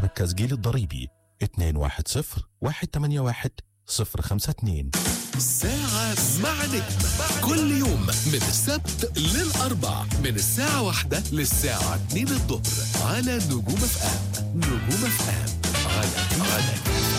رقم التسجيل الضريبي 210-181-052 ساعة مع نجم كل يوم من السبت للأربع من الساعة واحدة للساعة اتنين الظهر على نجوم اف ام نجوم اف ام على على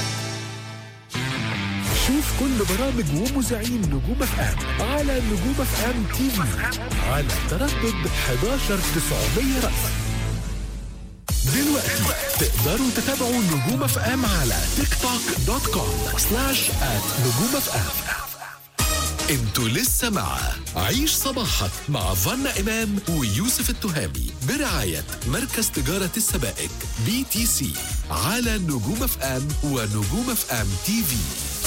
شوف كل برامج ومذيعين نجوم اف ام على نجوم اف ام تي في على تردد 11900 رأس دلوقتي تقدروا تتابعوا نجوم اف ام على تيك توك دوت كوم سلاش ات نجوم اف ام انتوا لسه مع عيش صباحك مع فنا امام ويوسف التهامي برعايه مركز تجاره السبائك بي تي سي على نجوم اف ام ونجوم اف ام تي في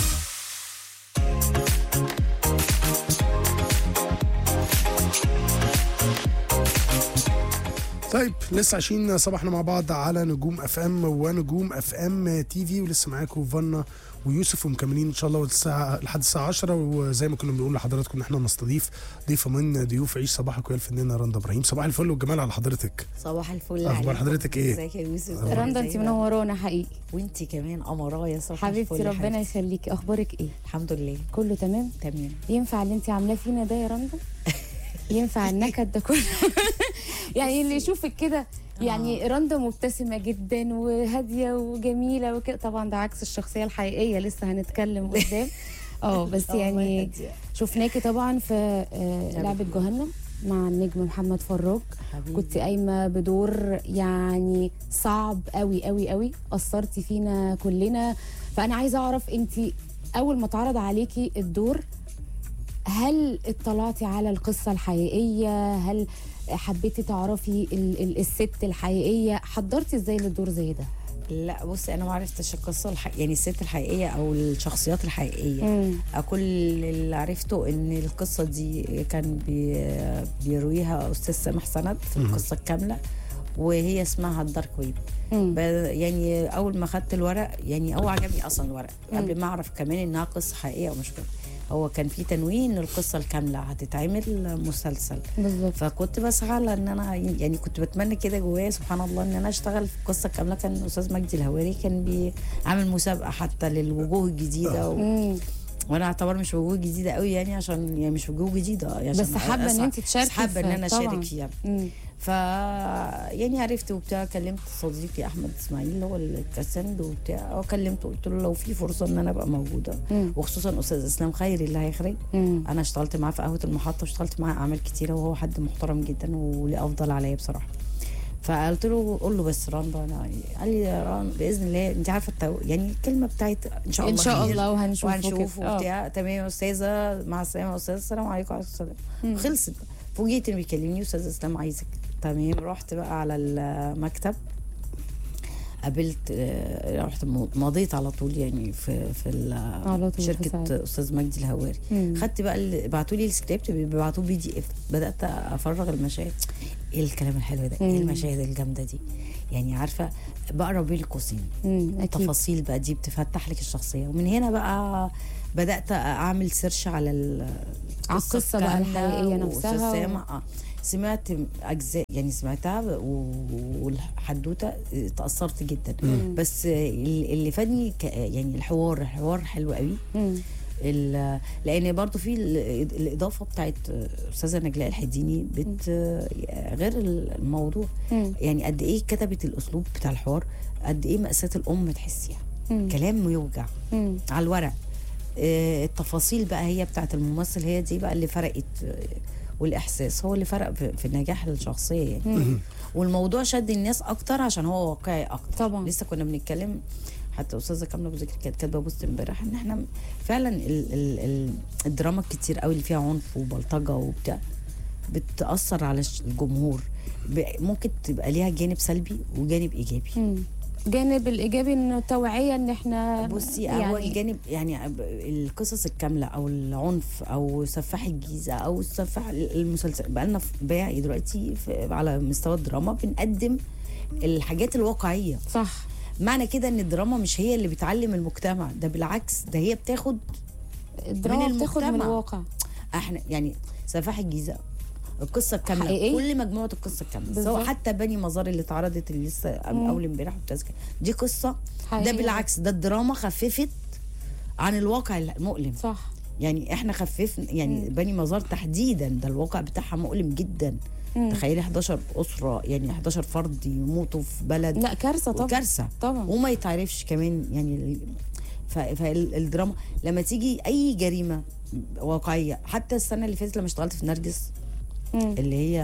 طيب لسه عايشين صباحنا مع بعض على نجوم اف ام ونجوم اف ام تي في ولسه معاكم فنا ويوسف ومكملين ان شاء الله الساعه لحد الساعه 10 وزي ما كنا بنقول لحضراتكم ان احنا نستضيف ضيفه من ضيوف عيش صباحك ويا الفنانه رندا ابراهيم صباح الفل والجمال على حضرتك صباح الفل أخبار عليكم. حضرتك إيه؟ ازيك يا يوسف رندا انت منورانا حقيقي وانت كمان قمرايه صباح حبيبتي الفل يا ربنا حبيبتي. يخليكي اخبارك ايه الحمد لله كله تمام تمام ينفع اللي انت عاملاه فينا ده يا رندا ينفع النكد ده كله يعني اللي يشوفك كده يعني رندا مبتسمه جدا وهاديه وجميله وكده طبعا ده عكس الشخصيه الحقيقيه لسه هنتكلم قدام اه بس يعني هادية. شفناكي طبعا في آه، لعبه جهنم مع النجم محمد فراج حبيبي. كنت قايمه بدور يعني صعب قوي قوي قوي اثرتي فينا كلنا فانا عايزه اعرف انت اول ما اتعرض عليكي الدور هل اطلعتي على القصه الحقيقيه هل حبيتي تعرفي ال- ال- الست الحقيقيه حضرتي ازاي للدور زي ده لا بصي انا ما عرفتش القصه الح... يعني الست الحقيقيه او الشخصيات الحقيقيه مم. كل اللي عرفته ان القصه دي كان بي... بيرويها استاذ سامح سند في القصه الكامله وهي اسمها الدارك ويب مم. ب- يعني اول ما خدت الورق يعني هو عجبني اصلا الورق قبل ما اعرف كمان انها قصه حقيقيه ومش كده هو كان في تنوين ان القصه الكامله هتتعمل مسلسل بالظبط فكنت بسعى لان انا يعني كنت بتمنى كده جوايا سبحان الله ان انا اشتغل في القصه كامله كان الاستاذ مجدي الهواري كان بيعمل مسابقه حتى للوجوه الجديده و... مم. وانا اعتبر مش وجوه جديده قوي يعني عشان يعني مش وجوه جديده يعني عشان بس حابة إن أسعى. أنت تشاركي بس حابه ان في- انا طبعاً. اشارك فيها مم. ف يعني عرفت وبتاع كلمت صديقي احمد اسماعيل اللي هو الكاسند وبتاع وكلمته قلت له لو في فرصه ان انا ابقى موجوده مم. وخصوصا استاذ اسلام خيري اللي هيخرج مم. انا اشتغلت معاه في قهوه المحطه واشتغلت معاه اعمال كتيره وهو حد محترم جدا وليه افضل عليا بصراحه فقلت له قول له بس رندا انا قال لي يا رن باذن الله انت عارفه التو... يعني الكلمه بتاعت ان شاء ان الله شاء خير الله وهنشوف وهنشوف وكده. آه. وبتاع تمام يا استاذه مع السلامه يا استاذ السلام عليكم وعليكم السلام خلصت فوجئت انه بيكلمني استاذ اسلام عايزك تمام رحت بقى على المكتب قابلت آه، رحت م- مضيت على طول يعني في في ال- على طول في شركه ساعتها. استاذ مجدي الهواري مم. خدت بقى اللي بعتوا لي السكريبت بيبعتوه بي دي اف بدات افرغ المشاهد ايه الكلام الحلو ده ايه مم. المشاهد الجامده دي يعني عارفه بقرا بين القوسين مم. اكيد التفاصيل بقى دي بتفتح لك الشخصيه ومن هنا بقى بدات اعمل سيرش على ال- على القصة بقى الكاملة الحقيقية وأستاذ نفسها و- سامع آه. سمعت اجزاء يعني سمعتها و- والحدوته تاثرت جدا بس ال- اللي فادني ك- يعني الحوار الحوار حلو قوي مم. ال- لان برضو في ال- الاضافه بتاعت استاذه نجلاء الحديني بت غير الموضوع مم. يعني قد ايه كتبت الاسلوب بتاع الحوار قد ايه ماساه الام تحسيها مم. كلام يوجع مم. على الورق آه، التفاصيل بقى هي بتاعت الممثل هي دي بقى اللي فرقت آه، والاحساس هو اللي فرق في, في نجاح الشخصيه يعني والموضوع شد الناس اكتر عشان هو واقعي اكتر طبعا. لسه كنا بنتكلم حتى استاذه كامله ابو ذكر كانت كاتبه بوست امبارح ان احنا فعلا ال ال ال الدراما الكتير قوي اللي فيها عنف وبلطجه وبتاع بتاثر على الش- الجمهور ب- ممكن تبقى ليها جانب سلبي وجانب ايجابي مم. جانب الايجابي انه توعيه ان احنا بصي يعني هو الجانب يعني القصص الكامله او العنف او سفاح الجيزه او سفاح المسلسل بقى لنا باقي دلوقتي في على مستوى الدراما بنقدم الحاجات الواقعيه صح معنى كده ان الدراما مش هي اللي بتعلم المجتمع ده بالعكس ده هي بتاخد الدراما من بتاخد من المجتمع. الواقع احنا يعني سفاح الجيزه القصه الكامله حقيقية. كل مجموعه القصه الكامله سواء بالظبط. حتى بني مزار اللي اتعرضت اللي لسه اول امبارح والتذكره دي قصه ده حقيقية. بالعكس ده الدراما خففت عن الواقع المؤلم صح يعني احنا خففنا يعني بني مزار تحديدا ده الواقع بتاعها مؤلم جدا تخيلي 11 اسره يعني 11 فرد يموتوا في بلد لا كارثه طبعا كارثه طبعا. وما يتعرفش كمان يعني ف- فالدراما لما تيجي اي جريمه واقعيه حتى السنه اللي فاتت لما اشتغلت في نرجس مم. اللي هي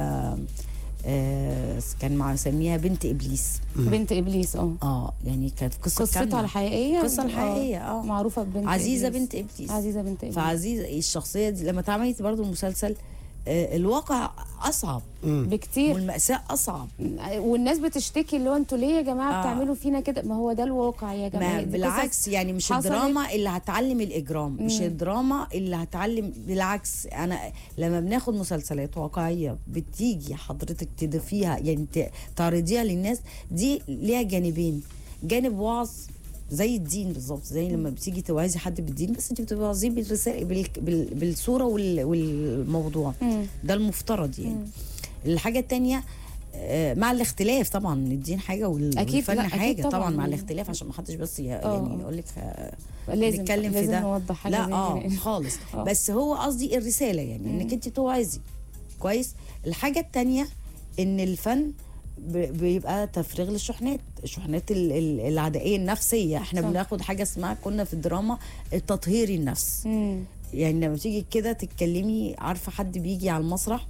آه كان مع سميها بنت ابليس بنت ابليس اه اه يعني كانت قصه قصتها كاملة. الحقيقيه القصه الحقيقيه اه معروفه ببنت عزيزه إبليس. بنت ابليس عزيزه بنت ابليس فعزيزه الشخصيه دي لما اتعملت برضو المسلسل آه الواقع اصعب بكتير والمأساة اصعب والناس بتشتكي اللي هو انتوا ليه يا جماعه آه. بتعملوا فينا كده ما هو ده الواقع يا جماعه ما دي قصص بالعكس يعني مش حصلت. الدراما اللي هتعلم الاجرام مش الدراما اللي هتعلم بالعكس انا لما بناخد مسلسلات واقعيه بتيجي حضرتك تضيفيها يعني ت- تعرضيها للناس دي ليها جانبين جانب وعظ زي الدين بالظبط زي لما بتيجي توعظي حد بالدين بس انت بتوعظيه بالرسائل بال- بال- بالصوره وال- والموضوع مم. ده المفترض يعني الحاجه التانية آه، مع الاختلاف طبعا الدين حاجه وال- أكيد، والفن لا، أكيد حاجه طبعا, طبعاً. مع الاختلاف عشان ما حدش بس ي- يعني يقول لك لازم نتكلم في لازم ده نوضح حاجه لا زي اه كده. خالص آه. بس هو قصدي الرساله يعني انك انت توعظي كويس الحاجه التانية ان الفن ب- بيبقى تفريغ للشحنات الشحنات ال- ال- العدائيه النفسيه احنا صح. بناخد حاجه اسمها كنا في الدراما التطهير النفس مم. يعني لما تيجي كده تتكلمي عارفه حد بيجي على المسرح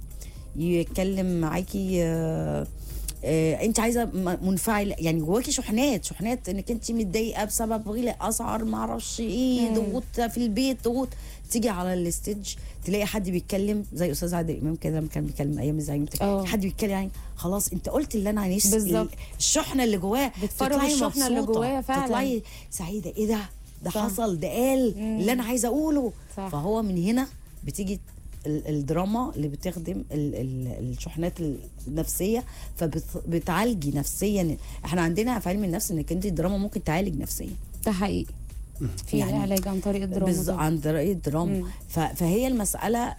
يتكلم معاكي آه آه انت عايزه م- منفعل يعني جواكي شحنات شحنات انك انت متضايقه بسبب غلاء اسعار ما اعرفش ايه ضغوط في البيت ضغوط تيجي على الستيج تلاقي حد بيتكلم زي استاذ عادل امام كده لما كان بيتكلم ايام الزعيم اه. حد بيتكلم يعني خلاص انت قلت اللي انا نفسي بالظبط. الشحنه اللي جواه بتفرغ تطلعي الشحنة اللي مبسوطة، جوايا فعلا. تطلعي سعيده ايه ده ده صح. حصل ده قال اللي انا عايزه اقوله صح. فهو من هنا بتيجي ال- الدراما اللي بتخدم ال- ال- الشحنات النفسيه فبتعالجي نفسيا احنا عندنا في علم النفس انك انت الدراما ممكن تعالج نفسيا ده حقيقي في يعني علاج عن طريق الدراما بالظبط طبعاً. عن طريق الدراما مم. ف- فهي المساله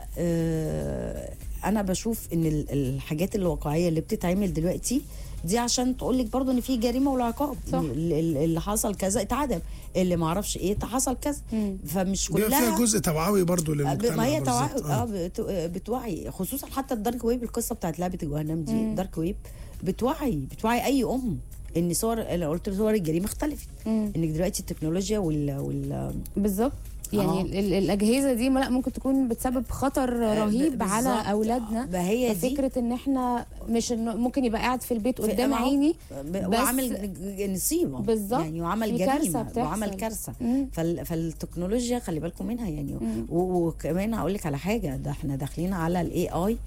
آه، انا بشوف ان ال- الحاجات الواقعيه اللي بتتعمل دلوقتي دي عشان تقول لك برضه ان في جريمه والعقاب صح. ال- ال- اللي حصل كذا اتعدم اللي ما اعرفش ايه حصل كذا مم. فمش بيبقى كلها فيها جزء توعوي برضو ب- للمجتمع ما هي توعي بالظبط. اه بت- بتوعي خصوصا حتى الدارك ويب القصه بتاعت لعبه الجهنم دي الدارك ويب بتوعي بتوعي اي ام ان صور انا قلت صور الجريمه اختلفت مم. انك دلوقتي التكنولوجيا وال, وال... بالظبط يعني آه. ال- ال- الاجهزه دي لا ممكن تكون بتسبب خطر رهيب بالظبط. على اولادنا ما هي دي فكره ان احنا مش إنه ممكن يبقى قاعد في البيت في- قدام ما هو عيني ب- بس- وعمل ج- نصيبه بالظبط. يعني وعمل في كارثة جريمه بتحصل. وعمل كارثه مم. فال... فالتكنولوجيا خلي بالكم منها يعني و... وكمان هقول لك على حاجه ده احنا داخلين على الاي اي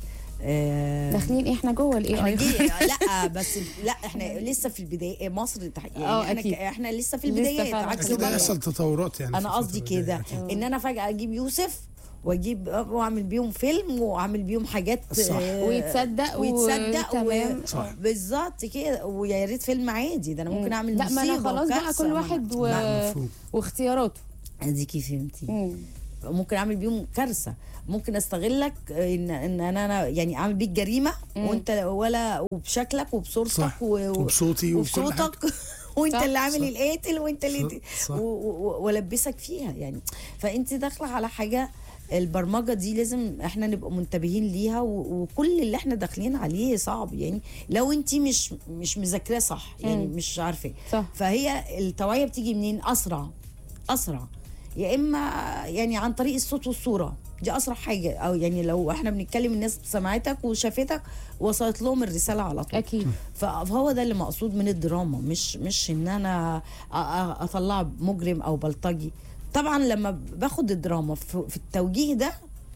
داخلين ايه احنا جوه الاي احنا اي جي... لا بس لا احنا لسه في البدايه مصر تح... يعني اه، احنا أكيد. ك... احنا لسه في لسه البدايات فعلا. عكس اكيد بره. هيحصل تطورات يعني انا في قصدي الفترة كده الجاية. ان انا فجاه اجيب يوسف واجيب واعمل بيهم فيلم واعمل بيهم حاجات صح. آه، ويتصدق ويتصدق وتمام. صح. بالظبط كده ويا ريت فيلم عادي ده انا ممكن اعمل لا ما انا مصيبة خلاص بقى وكارثة. كل ما أنا- واحد و... لا، مفهوم. واختياراته اديكي فهمتي مم. ممكن اعمل بيهم كارثه ممكن استغلك ان ان انا أنا يعني اعمل بيك جريمه وانت ولا وبشكلك وبصورتك صح. و- و- وبصوتي وبكل وبصوتك وانت صح. اللي عامل صح. القاتل وانت اللي صح. و- و- والبسك فيها يعني فانت داخله على حاجه البرمجه دي لازم احنا نبقى منتبهين ليها و- وكل اللي احنا داخلين عليه صعب يعني لو انت مش مش مذاكراه صح يعني مم. مش عارفه صح. فهي التوعيه بتيجي منين اسرع اسرع يا اما يعني عن طريق الصوت والصوره دي اسرع حاجه او يعني لو احنا بنتكلم الناس سمعتك وشافتك وصلت لهم الرساله على طول اكيد ف- فهو ده اللي مقصود من الدراما مش مش ان انا أ- أ- اطلع مجرم او بلطجي طبعا لما باخد الدراما في في التوجيه ده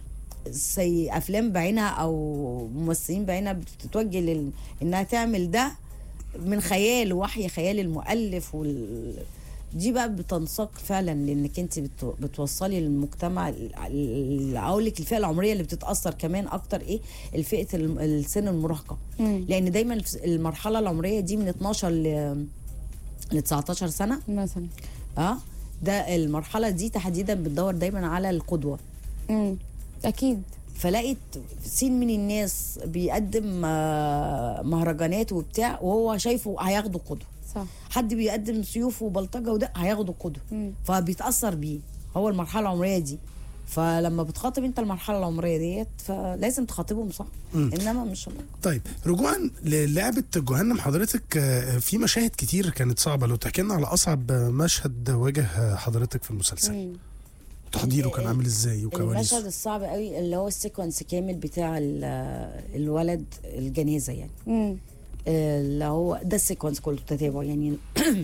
زي افلام بعينها او ممثلين بعينها بتتوجه لل... انها تعمل ده من خيال وحي خيال المؤلف وال... دي بقى بتنساق فعلا لانك انت بت... بتوصلي للمجتمع ال- ال- اقول لك الفئه العمريه اللي بتتاثر كمان اكتر ايه الفئه الم- السن المراهقه مم. لان دايما الف- المرحله العمريه دي من 12 ل ل 19 سنه مثلا اه ده المرحله دي تحديدا بتدور دايما على القدوه مم. اكيد فلقيت سين من الناس بيقدم آه، مهرجانات وبتاع وهو شايفه هياخده قدوه صح حد بيقدم سيوف وبلطجه وده هياخده قدوه مم. فبيتاثر بيه هو المرحله العمريه دي فلما بتخاطب انت المرحله العمريه ديت فلازم تخاطبهم صح انما مش طيب رجوعا للعبه جهنم حضرتك آه، في مشاهد كتير كانت صعبه لو تحكي لنا على اصعب مشهد واجه حضرتك في المسلسل مم. تحضيره كان عامل ازاي وكواليسه المشهد الصعب قوي اللي هو السيكونس كامل بتاع ال- الولد الجنازه يعني مم. اللي هو ده السيكونس كله تتابعه يعني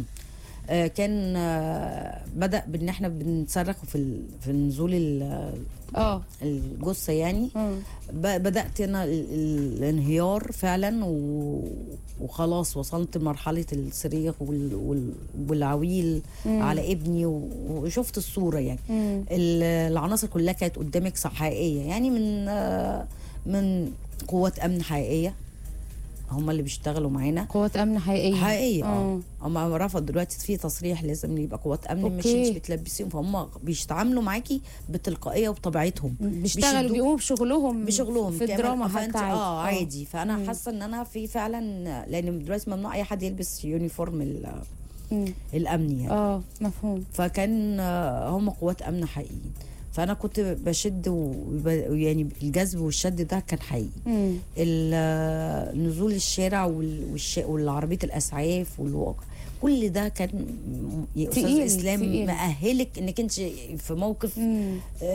آه، كان آه، بدا بان احنا بنصرخ في ال- في نزول ال- اه الجثه يعني مم. ب- بدات انا ال- ال- الانهيار فعلا و- وخلاص وصلت لمرحله الصريخ وال- وال- والعويل مم. على ابني و- وشفت الصوره يعني مم. ال- العناصر كلها كانت قدامك صح حقيقيه يعني من آه، من قوات امن حقيقيه هم اللي بيشتغلوا معانا قوات امن حقيقيه حقيقيه اه آه. هم رفض دلوقتي في تصريح لازم يبقى قوات امن مش أوكي. انت بتلبسيهم فهم بيتعاملوا معاكي بتلقائيه وبطبيعتهم بيشتغلوا بيشدوك بيقوموا بشغلهم بشغلهم في كمان. الدراما فأنت حتى عادي اه آه. عادي فانا حاسه ان انا في فعلا لان دلوقتي ممنوع اي حد يلبس يونيفورم ال- مم. الامني يعني اه مفهوم فكان آه، هم قوات امن حقيقيين فانا كنت بشد وب- ويعني الجذب والشد ده كان حقيقي مم. ال- آه، نزول الشارع وال- والش- والعربيه الاسعاف والواقع كل ده كان م- يا استاذ تقيل، اسلام تقيل. مأهلك انك انت في موقف مم.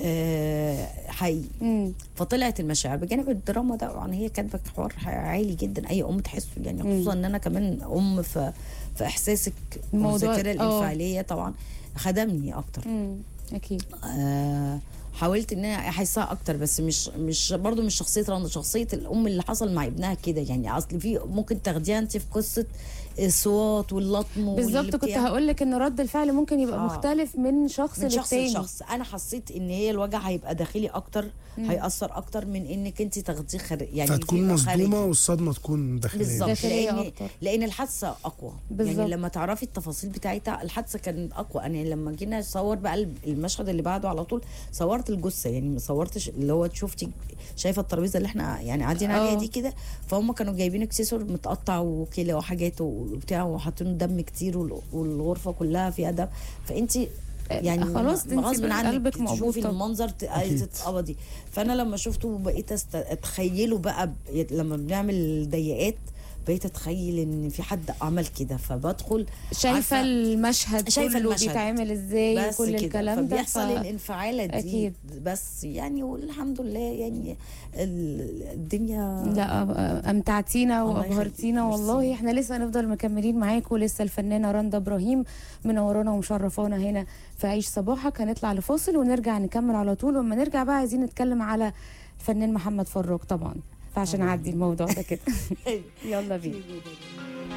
آه، حقيقي مم. فطلعت المشاعر بجانب الدراما طبعا هي كاتبه حوار عالي جدا اي ام تحسه يعني خصوصا ان انا كمان ام في في احساسك الموضوع- والذاكره آه. الانفعاليه طبعا خدمني اكتر مم. اكيد آه حاولت ان انا احسها اكتر بس مش مش برضو مش شخصيه رنا شخصيه الام اللي حصل مع ابنها كده يعني اصل في ممكن تاخديها انت في قصه الصوات واللطم بالظبط كنت والبتاع. هقول لك ان رد الفعل ممكن يبقى آه. مختلف من شخص من شخص للتاني لشخص انا حسيت ان هي الوجع هيبقى داخلي اكتر هيأثر اكتر من انك انت تاخديه خارج يعني فتكون يبقى مصدومه خارجي. والصدمه تكون داخليه بالظبط داخلية لان أكتر. لان الحادثه اقوى بالظبط. يعني لما تعرفي التفاصيل بتاعتها الحادثه كانت اقوى انا لما جينا نصور بقى المشهد اللي بعده على طول صورت الجثه يعني ما صورتش اللي هو شفتي شايفه الترابيزه اللي احنا يعني قاعدين عليها آه. دي كده فهم كانوا جايبين اكسسوار متقطع وكده وحاجات وبتاع وحاطين دم كتير وال- والغرفه كلها فيها دم فانت يعني خلاص انت غصب عنك قلبك مقبوض تشوفي طبعا. المنظر ت- أكيد. تتقبضي فانا لما شفته بقيت أست- اتخيله بقى ب... لما بنعمل ضيقات بقيت اتخيل ان في حد عمل كده فبدخل شايفه عارفة- المشهد شايفة كله المشهد. بيتعمل ازاي بس كل كده الكلام ده فبيحصل ف- الانفعالة دي أكيد. بس يعني والحمد لله يعني ال- الدنيا لا امتعتينا الله وابهرتينا يخليك. والله ميرسي. احنا لسه هنفضل مكملين معاكم لسه الفنانه رندا ابراهيم منورانا ومشرفانا هنا في عيش صباحك هنطلع لفاصل ونرجع نكمل على طول ولما نرجع بقى عايزين نتكلم على الفنان محمد فراج طبعا فعشان نعدي الموضوع ده كده يلا بينا